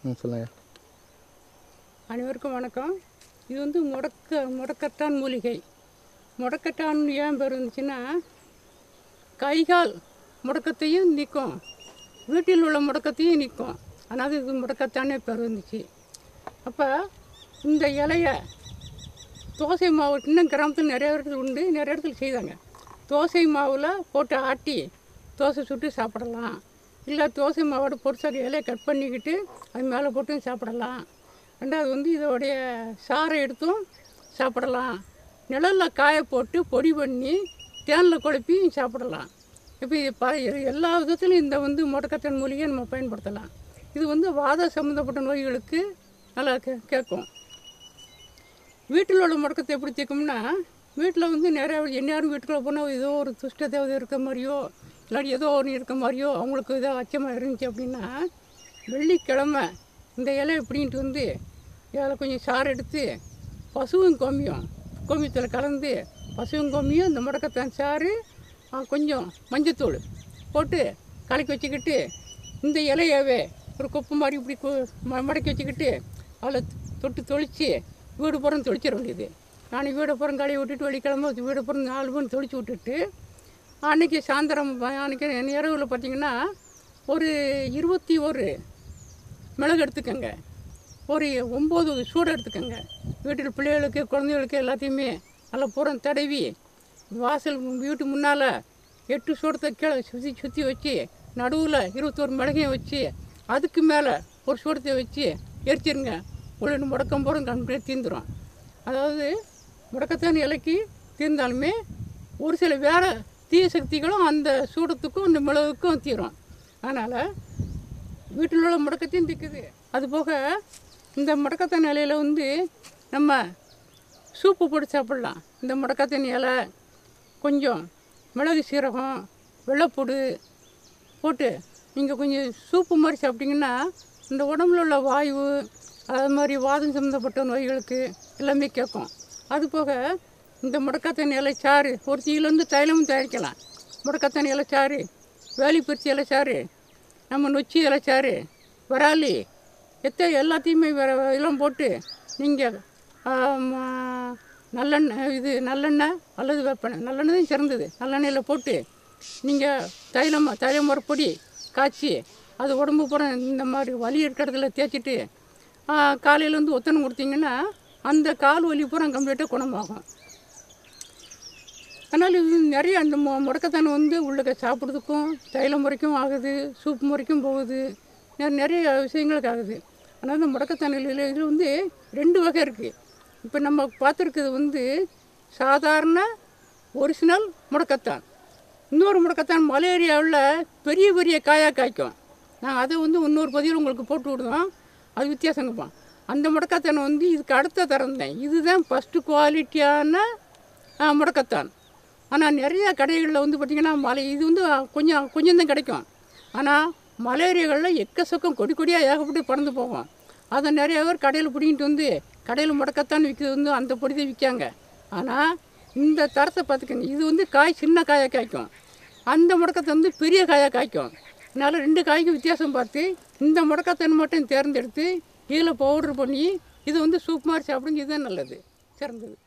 ம் சொல்லுங்கள் அனைவருக்கும் வணக்கம் இது வந்து முடக்க முடக்கத்தான் மூலிகை முடக்கத்தான் ஏன் பேர் இருந்துச்சுன்னா கைகால் முடக்கத்தையும் நீக்கும் வீட்டில் உள்ள முடக்கத்தையும் நீக்கும் அதனால் இது முடக்கத்தானே பேர் வந்துச்சு அப்போ இந்த இலைய தோசை மாவு இன்னும் கிராமத்தில் நிறைய இடத்துல உண்டு நிறைய இடத்துல செய்தாங்க தோசை மாவில் போட்டு ஆட்டி தோசை சுட்டு சாப்பிடலாம் இல்லை தோசை மாவோட பொருசாக இலையை கட் பண்ணிக்கிட்டு அது மேலே போட்டு சாப்பிடலாம் ரெண்டாவது வந்து இதோடைய சாறை எடுத்தும் சாப்பிடலாம் நிழலில் காய போட்டு பொடி பண்ணி தேனில் குழப்பி சாப்பிடலாம் இப்போ இது ப எல்லா விதத்திலும் இந்த வந்து முடக்கத்தான் மூலிகையை நம்ம பயன்படுத்தலாம் இது வந்து வாத சம்மந்தப்பட்ட நோய்களுக்கு நல்லா கே கேட்கும் வீட்டில் உள்ள முடக்கத்தை எப்படி தீர்க்கும்னா வீட்டில் வந்து நிறைய எந்நேரம் வீட்டுக்குள்ளே போனால் ஏதோ ஒரு துஷ்ட தேவதை இருக்க மாதிரியோ இல்லாட்டி ஏதோ ஒன்று இருக்க மாதிரியோ அவங்களுக்கு ஏதோ அச்சமாக இருந்துச்சு அப்படின்னா வெள்ளிக்கிழமை இந்த இலை எப்படின்ட்டு வந்து இதில் கொஞ்சம் சாறு எடுத்து பசுவும் கோமியம் கோமியத்தில் கலந்து பசுவும் கோமியம் இந்த முடக்கத்தான் சாறு ஆ, கொஞ்சம் மஞ்சத்தூள் போட்டு கலக்கி வச்சுக்கிட்டு இந்த இலையவே ஒரு கொப்பு மாதிரி இப்படி கு- ம- மடக்கி வச்சுக்கிட்டு அதில் தொட்டு தொளிச்சு வீடு புறம் தொளிச்சிட வேண்டியது நான் வீடு புறம் கழுவி விட்டுட்டு வெள்ளிக்கிழமை வீடு புறம் நாலு மணி தொளிச்சு விட்டுட்டு அன்றைக்கி சாயந்தரம் ப- அன்றைக்கி இரவில் பார்த்தீங்கன்னா ஒரு இருபத்தி ஒரு மிளகு எடுத்துக்கோங்க ஒரு ஒம்பது சூடு எடுத்துக்கோங்க வீட்டில் பிள்ளைகளுக்கு குழந்தைகளுக்கு எல்லாத்தையுமே நல்லா புறம் தடவி வாசல் வீட்டு முன்னால் எட்டு சூடத்தை கீழே சுற்றி சுற்றி வச்சு நடுவில் இருபத்தோரு மிளகையும் வச்சு அதுக்கு மேலே ஒரு சூடத்தை வச்சு எரிச்சிருங்க உள்ள முடக்கம் போகிறோம் கம்ப்ளீட் தீந்துடும் அதாவது முடக்கத்தான் இலைக்கு தீர்ந்தாலுமே ஒரு சில வேலை தீய சக்திகளும் அந்த சூடத்துக்கும் இந்த மிளகுக்கும் தீரும் அதனால் வீட்டில் உள்ள முடக்கத்தையும் திக்குது அதுபோக இந்த முடக்கத்தான் இலையில வந்து நம்ம சூப்பு போட்டு சாப்பிட்லாம் இந்த முடக்கத்தான் இலை கொஞ்சம் மிளகு சீரகம் வெள்ளைப்பூடு போட்டு நீங்கள் கொஞ்சம் சூப்பு மாதிரி சாப்பிட்டீங்கன்னா இந்த உடம்புல உள்ள வாயு அது மாதிரி வாதம் சம்மந்தப்பட்ட நோய்களுக்கு எல்லாமே கேட்கும் அது போக இந்த முடக்கத்தான் இலை சாறு ஒரு தீயிலேருந்து தைலமும் தயாரிக்கலாம் முடக்கத்தான் இலை சாறு வேலிப்பரிசி இலை சாறு நம்ம நொச்சி இலைச்சாறு விராலி எத்த எல்லாத்தையுமே வேற எல்லாம் போட்டு நீங்கள் நல்லெண்ணெய் இது நல்லெண்ணெய் அல்லது வேப்பெண்ணெய் நல்லெண்ணெய் தான் சிறந்தது நல்லெண்ணெயில் போட்டு நீங்கள் தைலம் தைலம் பொடி காய்ச்சி அது உடம்பு பூரா இந்த மாதிரி வலி இருக்கிறதுல தேய்ச்சிட்டு காலையில் வந்து ஒத்தனை கொடுத்தீங்கன்னா அந்த கால் வலி பூரா கம்ப்ளீட்டாக குணமாகும் அதனால் இது நிறைய அந்த மு முடக்கத்தான் வந்து உள்ளக்க சாப்பிட்றதுக்கும் தைலம் முறைக்கும் ஆகுது சூப் முறைக்கும் போகுது நெ- நிறைய விஷயங்களுக்கு ஆகுது ஆனால் இந்த முடக்கத்தான் இதில் இதில் வந்து ரெண்டு வகை இருக்குது இப்போ நம்ம பார்த்துருக்கிறது வந்து சாதாரண ஒரிஜினல் முடக்கத்தான் இன்னொரு முடக்கத்தான் மலேரியாவில் பெரிய பெரிய காயாக காய்க்கும் நாங்கள் அதை வந்து இன்னொரு பதிவில் உங்களுக்கு போட்டு விடுவோம் அது வித்தியாசங்கப்போம் அந்த முடக்கத்தான் வந்து இதுக்கு அடுத்த தரம் தான் இதுதான் ஃபஸ்ட்டு குவாலிட்டியான ஆ, முடக்கத்தான் ஆனால் நிறைய கடைகளில் வந்து பார்த்திங்கன்னா மலை இது வந்து கொஞ்சம் கொஞ்சம் தான் கிடைக்கும் ஆனால் மலேரியாகளில் எக்கச்சக்கம் கொடி கொடியாக ஏகப்பட்டு பறந்து போகும் அதை நிறைய பேர் கடையில் பிடிங்கிட்டு வந்து கடையில் முடக்கத்தான் விற்கிறது வந்து அந்த பொடி தான் விற்காங்க ஆனால் இந்த தரத்தை பார்த்துக்கோங்க இது வந்து காய் சின்ன காயாக காய்க்கும் அந்த முடக்கத்தை வந்து பெரிய காயாக காய்க்கும் அதனால் ரெண்டு காய்க்கும் வித்தியாசம் பார்த்து இந்த முடக்கத்தன் மட்டும் தேர்ந்தெடுத்து இதில் பவுடர் பண்ணி இது வந்து சூப் மாதிரி சாப்பிடுங்க இதுதான் நல்லது சிறந்தது